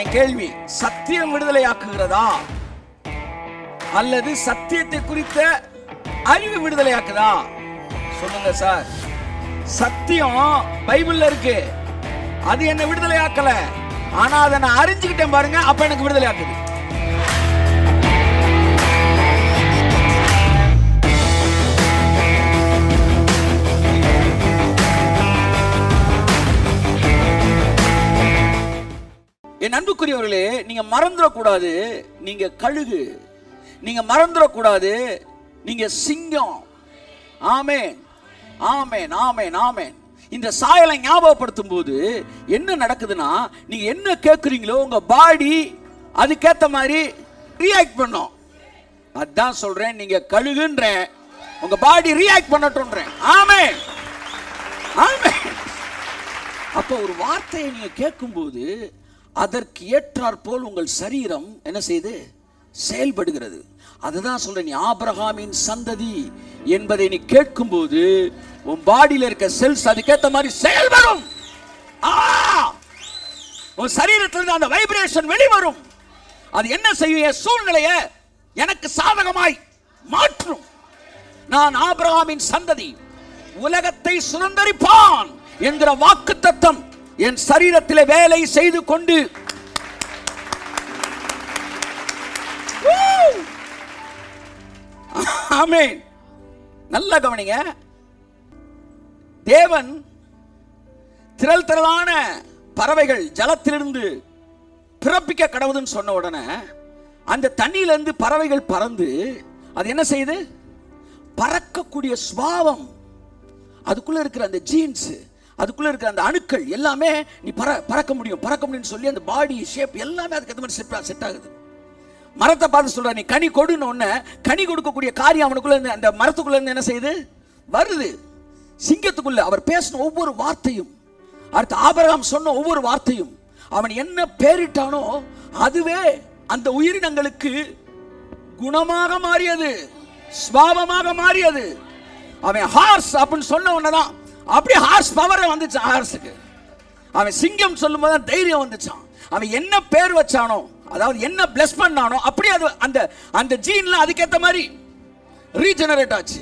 என் கேள்வி சத்தியம் விடுதலையாக்குகிறதா அல்லது சத்தியத்தை குறித்த அறிவு விடுதலையாக்குதா சொல்லுங்க சார் சத்தியம் பைபிள்ல இருக்கு அது என்ன விடுதலையாக்கல ஆனா அதை நான் அறிஞ்சுக்கிட்டேன் பாருங்க அப்ப எனக்கு விடுதலையாக்குது என் அன்புக்குரியவர்களே நீங்க மறந்துடக்கூடாது நீங்க கழுகு நீங்க மறந்துடக்கூடாது நீங்க சிங்கம் ஆமேன் ஆமேன் ஆமேன் ஆமேன் இந்த சாயலை ஞாபகப்படுத்தும் போது என்ன நடக்குதுன்னா நீங்க என்ன கேட்குறீங்களோ உங்க பாடி அதுக்கேத்த மாதிரி ரியாக்ட் பண்ணும் அதான் சொல்றேன் நீங்க கழுகுன்றேன் உங்க பாடி ரியாக்ட் பண்ணட்டும்ன்றேன் ஆமேன் ஆமேன் அப்போ ஒரு வார்த்தையை நீங்க கேட்கும்போது அதற்கு ஏற்றாற் போல் உங்கள் சரீரம் என்ன செய்து செயல்படுகிறது அதுதான் சொல்றேன் நீ ஆபிரகாமின் சந்ததி என்பதை நீ கேட்கும்போது உன் பாடியில இருக்க செல்ஸ் அதுக்கேத்த மாதிரி செயல்படும் ஆ! உன் சரீரத்திலிருந்து அந்த வைப்ரேஷன் வெளிவரும் அது என்ன செய்யும் என் சூழ்நிலையை எனக்கு சாதகமாய் மாற்றும் நான் ஆபிரகாமின் சந்ததி உலகத்தை சுதந்தரிப்பான் என்கிற வாக்கு தத்தம் என் சரீரத்திலே வேலை செய்து கொண்டு Woo! ஆமென் நல்லா கவனிங்க தேவன் திரள் திரளான பறவைகள் ஜலத்திலிருந்து பிறப்பிக்க கடவுதுன்னு சொன்ன உடனே அந்த தண்ணியிலிருந்து பறவைகள் பறந்து அது என்ன செய்யுது பறக்கக்கூடிய சுபாவம் அதுக்குள்ள இருக்கிற அந்த ஜீன்ஸ் அதுக்குள்ள இருக்கிற அந்த அணுக்கள் எல்லாமே நீ பற பறக்க முடியும் பறக்க முடியும்னு சொல்லி அந்த பாடி ஷேப் எல்லாமே அதுக்கு ஏற்ற மாதிரி செட் செட் ஆகுது மரத்தை பார்த்து சொல்ற நீ கனி கொடுன்னு ஒண்ணு கனி கொடுக்கக்கூடிய காரியம் அவனுக்குள்ள இருந்து அந்த மரத்துக்குள்ள இருந்து என்ன செய்யுது வருது சிங்கத்துக்குள்ள அவர் பேசின ஒவ்வொரு வார்த்தையும் அடுத்து ஆபரகாம் சொன்ன ஒவ்வொரு வார்த்தையும் அவன் என்ன பேரிட்டானோ அதுவே அந்த உயிரினங்களுக்கு குணமாக மாறியது ஸ்வாபமாக மாறியது அவன் ஹார்ஸ் அப்படின்னு சொன்ன உடனேதான் அப்படியே ஹார்ஸ் பவரே வந்துச்சு ஹார்ஸுக்கு அவன் சிங்கம் சொல்லும் போது தைரியம் வந்துச்சான் அவன் என்ன பேர் வச்சானோ அதாவது என்ன பிளஸ் பண்ணானோ அப்படியே அது அந்த அந்த ஜீன்ல அதுக்கேத்த மாதிரி ரீஜெனரேட் ஆச்சு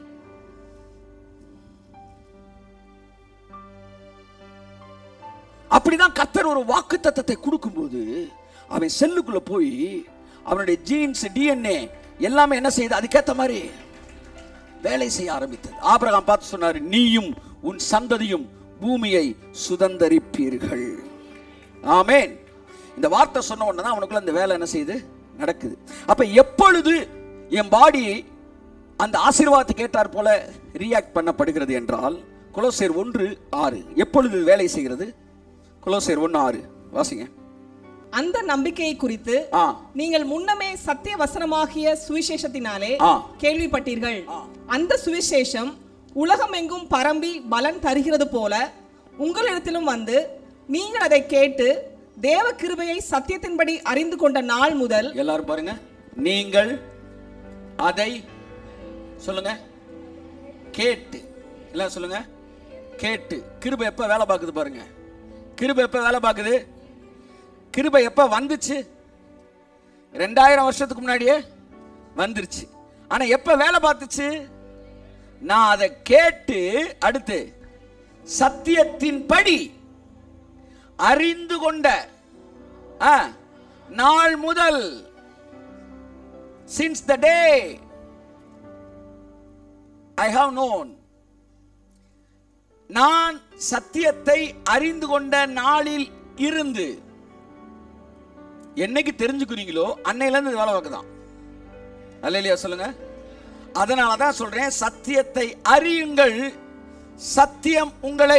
அப்படிதான் கர்த்தர் ஒரு வாக்கு தத்தத்தை கொடுக்கும்போது அவன் செல்லுக்குள்ள போய் அவனுடைய ஜீன்ஸ் டிஎன்ஏ எல்லாமே என்ன செய்யுது அதுக்கேத்த மாதிரி வேலை செய்ய ஆரம்பித்தது ஆபிரகாம் பார்த்து சொன்னார் நீயும் உன் சந்ததியும் பூமியை சுதந்தரிப்பீர்கள் ஆமென் இந்த வார்த்தை சொன்ன உடனே தான் அவனுக்குள்ள இந்த வேலை என்ன செய்யுது நடக்குது அப்ப எப்பொழுது என் பாடி அந்த ஆசீர்வாதத்துக்கு ஏற்றாற் போல ரியாக்ட் பண்ணப்படுகிறது என்றால் குலோசேர் ஒன்று ஆறு எப்பொழுது இது வேலை செய்கிறது குலோசேர் ஒன்று ஆறு வாசிங்க அந்த நம்பிக்கையை குறித்து ஆ நீங்கள் முன்னமே சத்திய வசனமாகிய சுவிசேஷத்தினாலே ஆ. கேள்விப்பட்டீர்கள் அந்த சுவிசேஷம் உலகமெங்கும் பரம்பி பலன் தருகிறது போல உங்களிடத்திலும் வந்து நீங்கள் அதை கேட்டு தேவ கிருபையை சத்தியத்தின்படி அறிந்து கொண்ட நாள் முதல் எல்லாரும் பாருங்க நீங்கள் அதை சொல்லுங்க கேட்டு எல்லாம் சொல்லுங்க கேட்டு கிருபை எப்ப வேலை பார்க்குது பாருங்க கிருபை எப்ப வேலை பார்க்குது கிருபை எப்ப வந்துச்சு ரெண்டாயிரம் வருஷத்துக்கு முன்னாடியே வந்துருச்சு ஆனா எப்ப வேலை பார்த்துச்சு நான் அதை கேட்டு அடுத்து சத்தியத்தின்படி அறிந்து கொண்ட ஆ, நாள் முதல் since the day I have known நான் சத்தியத்தை அறிந்து கொண்ட நாளில் இருந்து என்னைக்கு தெரிஞ்சுக்கிறீங்களோ அன்னையில இருந்து இது வேலை பார்க்குதான் அல்லையா சொல்லுங்க அதனால தான் சொல்றேன் சத்தியத்தை அறியுங்கள் சத்தியம் உங்களை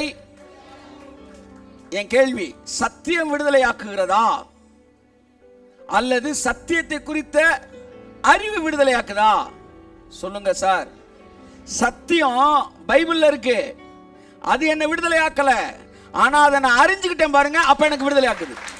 என் கேள்வி சத்தியம் விடுதலையாக்குகிறதா அல்லது சத்தியத்தை குறித்த அறிவு விடுதலையாக்குதா சொல்லுங்க சார் சத்தியம் பைபிள்ல இருக்கு அது என்ன விடுதலையாக்கல ஆனா அதை நான் அறிஞ்சுக்கிட்டேன் பாருங்க அப்ப எனக்கு விடுதலையாக்குது